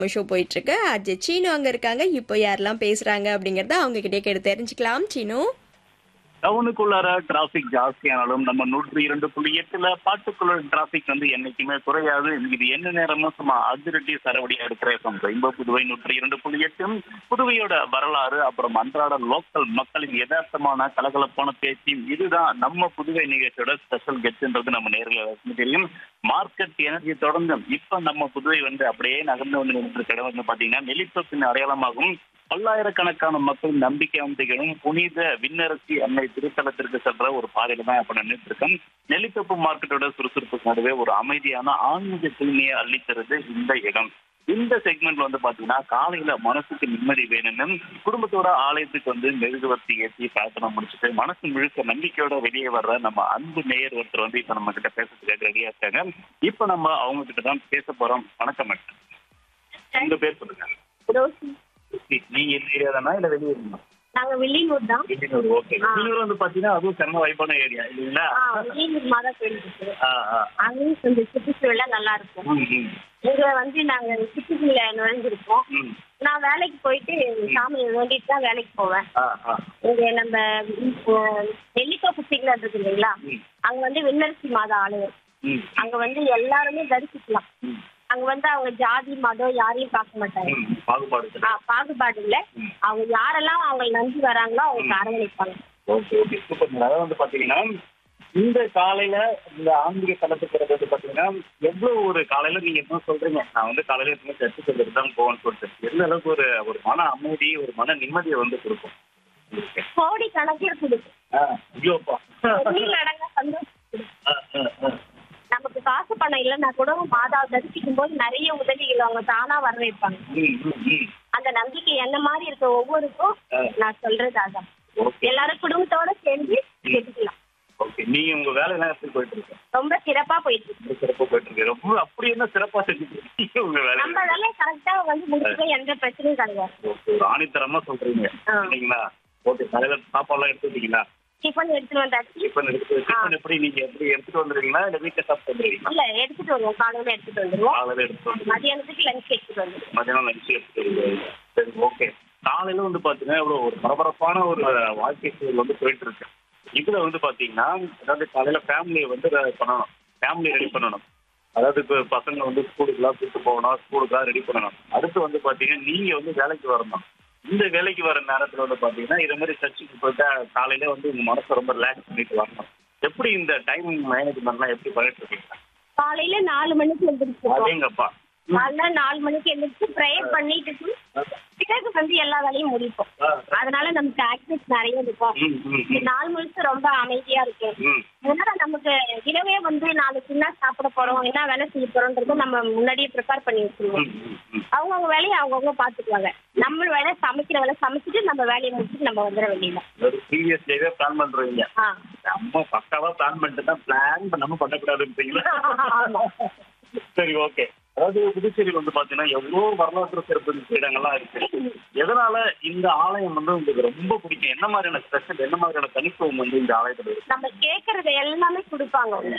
Show போயிட்டு இருக்கு அஜய் சீனு அங்க இருக்காங்க இப்போ யாரெல்லாம் பேசுறாங்க அப்படிங்கறத அவங்க கிட்டே கேட்டு தெரிஞ்சுக்கலாம் சீனு டவுனுக்குள்ளார டிராபிக் ஜாஸ்தியானாலும் நம்ம நூற்றி இரண்டு புள்ளி எட்டுல பாட்டுக்குள்ள டிராபிக் வந்து என்னைக்குமே குறையாது இது என்ன நேரமும் சும்மா அதிரடி சரவடியா இருக்கிற ரெயின்போ புதுவை நூற்றி இரண்டு புள்ளி எட்டும் புதுவையோட வரலாறு அப்புறம் அன்றாட லோக்கல் மக்களின் யதார்த்தமான கலகலப்பான பேச்சு இதுதான் நம்ம புதுவை நிகழ்ச்சியோட ஸ்பெஷல் கெஸ்ட்ன்றது நம்ம நேரில் தெரியும் மார்க்கெட் எனர்ஜி தொடர்ந்து இப்ப நம்ம புதுவை வந்து அப்படியே நகர்ந்து வந்து நின்று இடம் வந்து பாத்தீங்கன்னா நெல்லித்தோப்பின் அடையாளமாகும் பல்லாயிரக்கணக்கான மக்கள் நம்பிக்கையாம் திகழும் புனித விண்ணரசி அன்னை திருத்தலத்திற்கு சென்ற ஒரு பாதையில தான் இப்ப நின்றுட்டு இருக்கோம் நெல்லித்தோப்பு மார்க்கெட்டோட சுறுசுறுப்புக்கு நடுவே ஒரு அமைதியான ஆன்மீக தூய்மையை அள்ளித்தருது இந்த இடம் இந்த செக்மெண்ட்ல வந்து பாத்தீங்கன்னா காலையில மனசுக்கு நிம்மதி வேணும்னு குடும்பத்தோட ஆலயத்துக்கு வந்து மெழுகுவர்த்தி ஏற்றி பிரார்த்தனை முடிச்சுட்டு மனசு முழுக்க நம்பிக்கையோட வெளியே வர்ற நம்ம அன்பு நேயர் ஒருத்தர் வந்து இப்ப நம்ம கிட்ட பேசுறதுக்காக ரெடியா இருக்காங்க இப்ப நம்ம அவங்க கிட்ட தான் பேச போறோம் வணக்கம் மேடம் உங்க பேர் சொல்லுங்க ரோசி நீங்க இந்த ஏரியா தானா இல்ல வெளியே இருந்தா நாங்க வில்லியனூர் தான் வெளியூர் ஓகே வெளியூர் வந்து பாத்தீங்கன்னா அதுவும் செம்ம வைப்பான ஏரியா இல்லைங்களா ஆ, வில்லியனூர் மாதா கோயில் இருக்கு ஆ, ஆ. அங்கேயும் கொஞ்சம் சுற்றுச்சூழலாம் நல்லா இருக்கும் ம், ம், இங்க வந்து நாங்க சுற்றுச்சூழல நுழைஞ்சிருக்கோம் ம். நான் வேலைக்கு போயிட்டு சாமியை வேண்டிட்டு தான் வேலைக்கு போவேன் ஆ, ஆ. இங்க நம்ம இப்போ நெல்லித்தோப்பு சிக்னல் இருக்கு இல்லைங்களா ம், அங்க வந்து விண்ணரசி மாதா ஆலயம் ம், அங்க வந்து எல்லாருமே தரிசிக்கலாம் ம், அங்க வந்து அவங்க ஜாதி மதம் யாரையும் பார்க்க மாட்டாங்க ம். பாகுபாடு ஆ, பாகுபாடு இல்ல அவங்க யாரெல்லாம் அவங்க நம்பி வராங்களோ அவங்க அரவணைப்பாங்க ஓகே ஓகே சூப்பர் மேடம் அதாவது வந்து பாத்தீங்கன்னா இந்த காலையில இந்த ஆன்மீக தளத்துக்கு வந்து பாத்தீங்கன்னா எவ்வளவு ஒரு காலையில நீங்க என்ன சொல்றீங்க நான் வந்து காலையில எப்பவுமே சர்ச்சு சொல்லிட்டு தான் போவேன்னு சொல்லிட்டு எந்த அளவுக்கு ஒரு ஒரு மன அமைதி ஒரு மன நிம்மதியை வந்து கொடுக்கும் உங்களுக்கு. கோடி கணக்குல கொடுக்கும் ஆ, ஐயோப்பா வெளிநடங்க சந்தோஷம் கொடுக்கும். ஆ, ஆ, ஆ. நமக்கு காசு பணம் இல்லைன்னா கூட மாதா தரிசிக்கும் போது நிறைய உதவிகள் அவங்க தானா வர வைப்பாங்க ம், ம், ம். அந்த நம்பிக்கை என்ன மாதிரி இருக்க ஒவ்வொருக்கும் நான் சொல்றது அதான் ஓகே எல்லாரும் குடும்பத்தோட சேர்ந்து கேட்டுக்கலாம் ஓகே நீங்க உங்க வேலையெல்லாம் எப்படி போயிட்டு இருக்கு ரொம்ப சிறப்பா போயிட்டு இருக்கு ரொம்ப சிறப்பா போயிட்டு இருக்கு ரொம்ப அப்படி என்ன சிறப்பா செஞ்சுட்டு இருக்கீங்க உங்க வேலையை நம்ம வேலையை கரெக்டா வந்து முடிச்சுக்க எந்த பிரச்சனையும் கிடையாது ஓகே ஒரு ஆணித்தரமா சொல்றீங்க ஆ. சரிங்களா ஓகே காலையில சாப்பாடுலாம் எடுத்துட்டீங்களா டிஃபன் எடுத்துட்டு வந்தாச்சு டிஃபன் எடுத்து டிஃபன் எப்படி நீங்க எப்படி எடுத்துட்டு வந்துருவீங்களா இல்ல வீட்டுல சாப்பிட்டு வந்துருவீங்களா இல்ல எடுத்துட்டு வருவோம் காலையில எடுத்துட்டு வந்துருவோம் காலையில எடுத்துட்டு வந்து மதியானத்துக்கு லஞ்ச் எடுத்துட்டு வந்துருவோம் மதியானம் லஞ்ச் எடுத்துட்டு வருவீங்க சரி ஓகே காலையில வந்து பாத்தீங்கன்னா இவ்வளவு ஒரு பரபரப்பான ஒரு வாழ்க்கை சூழல் வந்து போயிட்டு இருக்கு இதுல வந்து பாத்தீங்கன்னா அதாவது காலையில ஃபேமிலியை வந்து re- பண்ணணும் ஃபேமிலி ரெடி பண்ணணும் அதாவது இப்போ பசங்க வந்து ஸ்கூலுக்குலாம் கூப்பிட்டு போகணும் ஸ்கூலுக்குலாம் ரெடி பண்ணணும் அடுத்து வந்து பாத்தீங்கன்னா நீங்க வந்து வேலைக்கு வரணும் இந்த வேலைக்கு வர நேரத்துல வந்து பாத்தீங்கன்னா இதே மாதிரி சர்ச்சுக்கு போயிட்டா காலையில வந்து உங்க மனசை ரொம்ப ரிலாக்ஸ் பண்ணிட்டு வரணும் எப்படி இந்த டைம் மேனேஜ்மெண்ட்லாம் எப்படி பண்ணிட்டு இருக்கீங்க காலையில நாலு மணிக்கு எழுந்திரிச்சிருவோம் அதேங்கப்பா காலைல நாலு மணிக்கு எழுந்திரிச்சு ப்ரேயர் பண்ணிட்டு பிறகு வந்து எல்லா வேலையும் முடிப்போம் ஆ. அதனால நமக்கு ஆக்டிவிஸ் நிறைய இருக்கும் ம் ம் இந்த நாள் முழுக்க ரொம்ப அமைதியா இருக்கு ம் அதனால நமக்கு இரவே வந்து நாளைக்கு என்ன சாப்பிட போறோம் என்ன வேலை செய்ய போறோம்ன்றத நம்ம முன்னாடியே ப்ரிப்பேர் பண்ணி வச்சிருவோம் ம், ம், ம். அவங்கவுங்க வேலையை அவங்கவுங்க பாத்துக்குவாங்க நம்ம வேலை சமைக்கிற வேலை சமைச்சிட்டு நம்ம வேலையை முடிச்சுட்டு நம்ம வந்துட வேண்டியது ஒரு ப்ரீவியஸ் டேவே பிளான் பண்றீங்க ஆ நம்ம பக்காவா பிளான் பண்ணிட்டு தான் பிளான் பண்ணாம பண்ணக்கூடாதுன்றீங்களா ஆமா. சரி ஓகே அதாவது புதுச்சேரி வந்து பாத்தீங்கன்னா எவ்வளவு வரலாற்று சிறப்பு மிக்க இடங்கள்லாம் இருக்கு எதனால இந்த ஆலயம் வந்து உங்களுக்கு ரொம்ப பிடிக்கும் என்ன மாதிரியான ஸ்பெஷல் என்ன மாதிரியான தனித்துவம் வந்து இந்த ஆலயத்துல இருக்கு நம்ம கேக்குறது எல்லாமே கொடுப்பாங்க அவங்க.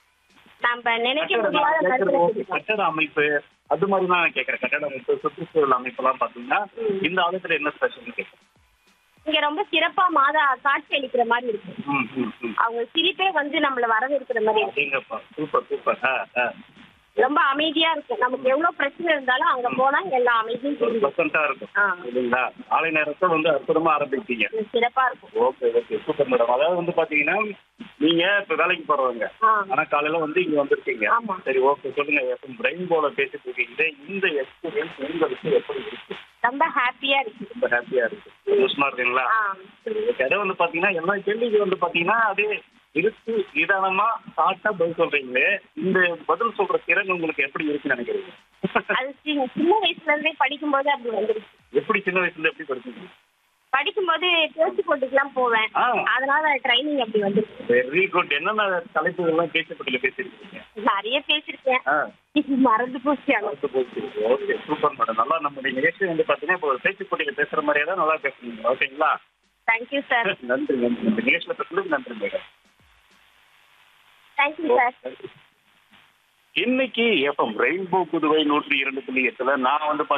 நம்ம நினைக்க கட்டட முடியாத நான் கேக்குறது கருத்துல okay. கொடுப்பாங்க கட்டட அமைப்பு அது மாதிரி தான் நான் கேட்கறேன் கட்டட அமைப்பு சுற்றுச்சூழல் அமைப்பு எல்லாம் பாத்தீங்கன்னா இந்த ஆலயத்துல என்ன ஸ்பெஷல் கேட்கறேன் இங்க ரொம்ப சிறப்பா மாதா காட்சி அளிக்கிற மாதிரி இருக்கு ம் ம் ம் அவங்க சிரிப்பே வந்து நம்மள வரவேற்கிற மாதிரி இருக்கு அப்படிங்கப்பா சூப்பர் சூப்பர் ஆ ஆ ரொம்ப அமைதியா இருக்கும் நமக்கு எவ்வளவு பிரச்சனை இருந்தாலும் அங்க போனா எல்லா அமைதியும் ஒரு தெரியும் ப்ளசண்டா இருக்கும் ஆ. இல்லைங்களா காலை நேரத்தை வந்து அற்புதமா ஆரம்பிப்பீங்க சிறப்பா இருக்கும் ஓகே ஓகே சூப்பர் மேடம் அதாவது வந்து பாத்தீங்கன்னா நீங்க இப்ப வேலைக்கு போறவங்க ஆ. ஆனா காலையில வந்து இங்க வந்திருக்கீங்க ஆமா. சரி ஓகே சொல்லுங்க எஃப்எம் பிரெயின் போல பேசிட்டு இருக்கீங்க இந்த எக்ஸ்பீரியன்ஸ் உங்களுக்கு எப்படி இருக்கு ரொம்ப ஹாப்பியா இருக்கு ரொம்ப ஹாப்பியா இருக்கு சந்தோஷமா இருக்குங்களா ஆ. சரி ஓகே அதை வந்து பாத்தீங்கன்னா எல்லா கேள்விக்கு வந்து பாத்தீங்கன்னா அதே இருக்கு நிதானமா ஷார்ட்டா பதில் சொல்றீங்களே இந்த பதில் சொல்ற திறன் உங்களுக்கு எப்படி இருக்குன்னு நினைக்கிறீங்க அது சின்ன சின்ன வயசுல இருந்தே படிக்கும்போது அப்படி வந்துருச்சு எப்படி சின்ன வயசுல இருந்து எப்படி படிச்சீங்க படிக்கும்போது பேச்சு போட்டுக்கெல்லாம் போவேன் ஆ. அதனால ட்ரைனிங் அப்படி வந்துருச்சு வெரி குட் என்னென்ன தலைப்புகள்லாம் பேசப்பட்டு பேசிருக்கீங்க நிறைய பேசிருக்கேன் ஆ இது மறந்து போச்சு ஆனா. ஓகே சூப்பர் மேடம் நல்லா நம்மளுடைய நிகழ்ச்சி வந்து பாத்தீங்கன்னா இப்போ ஒரு பேச்சு போட்டியில பேசுற மாதிரியே தான் நல்லா பேசுறீங்க ஓகேங்களா தேங்க்யூ சார் நன்றி நன்றி இந்த நிகழ்ச்சியில பேசுறதுக்கு நன்றி மேடம் தேங்க்யூ சார் இன்னைக்கு எஃப்எம் ரெயின்போ புதுவை நூற்றி இரண்டு புள்ளி எட்டுல நான் வந்து